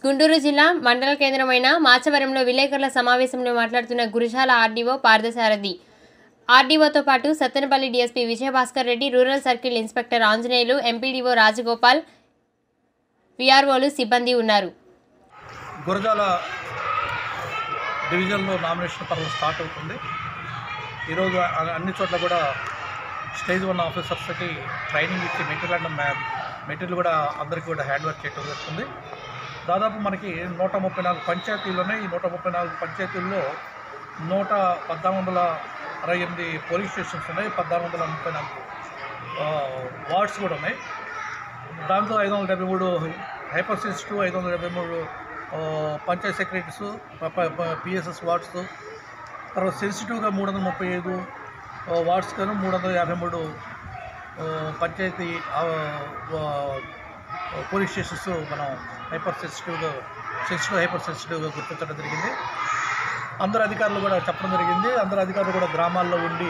గుంటూరు జిల్లా మండల కేంద్రమైన మాచవరంలో విలేకరుల సమావేశంలో మాట్లాడుతున్న గురిజాల ఆర్డీఓ పార్థసారథి ఆర్డీఓతో పాటు Sattenapalli DSP Vijayabhaskar Reddy rural circle inspector Anjaneyulu MPDO Rajagopal విఆర్ఓలు సిబ్బంది ఉన్నారు గురజాల డివిజన్లో నామినేషన్ పర్వం స్టార్ట్ అవుతుంది ఈరోజు అ- అన్ని చోట్ల కూడా స్టేజ్ వన్ ఆఫీసర్స్కి ట్రైనింగ్ ఇచ్చి మెటీరియల్ అండ్ మ్యా- మెటీరియల్ కూడా అందరికీ కూడా హ్యాండ్ వర్క్ చేయడం జరుగుతుంది దాదాపు మనకి నూట ముప్పై నాలుగు పంచాయతీలు ఉన్నాయి ఈ నూట ముప్పై నాలుగు పంచాయతీల్లో నూట పద్నాలుగు వందల అరవై ఎనిమిది పోలీస్ స్టేషన్స్ ఉన్నాయి పద్నాలుగు వందల ముప్పై నాలుగు ఆ, వార్డ్స్ కూడా ఉన్నాయి దాంట్లో ఐదు వందల డెబ్బై మూడు హైపర్ సెన్సిటివ్ ఐదు వందల డెబ్బై మూడు ఆ, పంచాయత్ సెక్రటరీస్ పిఎస్ఎస్ వార్డ్స్ తర్వాత సెన్సిటివ్గా మూడు వందల ముప్పై ఐదు ఆ, వార్డ్స్ గాను మూడు వందల యాభై మూడు ఆ, పంచాయతీ ఆ, ఆ, పోలీస్ స్టేషన్స్ మనం హైపర్ సెన్సిటివ్గా సెన్సిటివ్ హైపర్ సెన్సిటివ్గా గుర్తించడం జరిగింది అందరు అధికారులు కూడా చెప్పడం జరిగింది అందరు అధికారులు కూడా గ్రామాల్లో ఉండి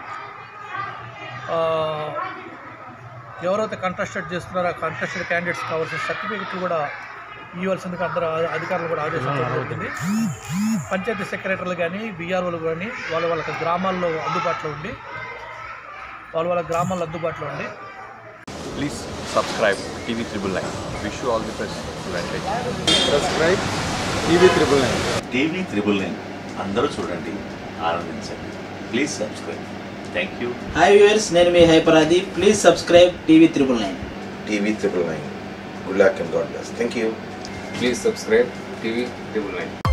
ఆ, ఎవరైతే కంటెస్టెడ్ చేస్తున్నారో ఆ కంటెస్టెడ్ క్యాండిడేట్స్ కావాల్సిన సర్టిఫికెట్లు కూడా ఇవ్వాల్సిందిగా అందరూ అధికారులు కూడా ఆదేశించడం జరిగింది పంచాయతీ సెక్రటరీలు కానీ బీఆర్ఓలు కానీ వాళ్ళ వాళ్ళ గ్రామాల్లో అందుబాటులో ఉండి వాళ్ళ వాళ్ళ గ్రామాల్లో అందుబాటులో ఉండి Please subscribe TV Triple Nine. Wish you all the best. Advantage. Subscribe TV triple nine TV triple nine అందరూ చూడండి ఆనందించండి please subscribe thank you hi viewers నేను మీ హైపరాది please subscribe TV triple nine TV triple nine. Good luck and God bless. Thank you. Please subscribe TV triple nine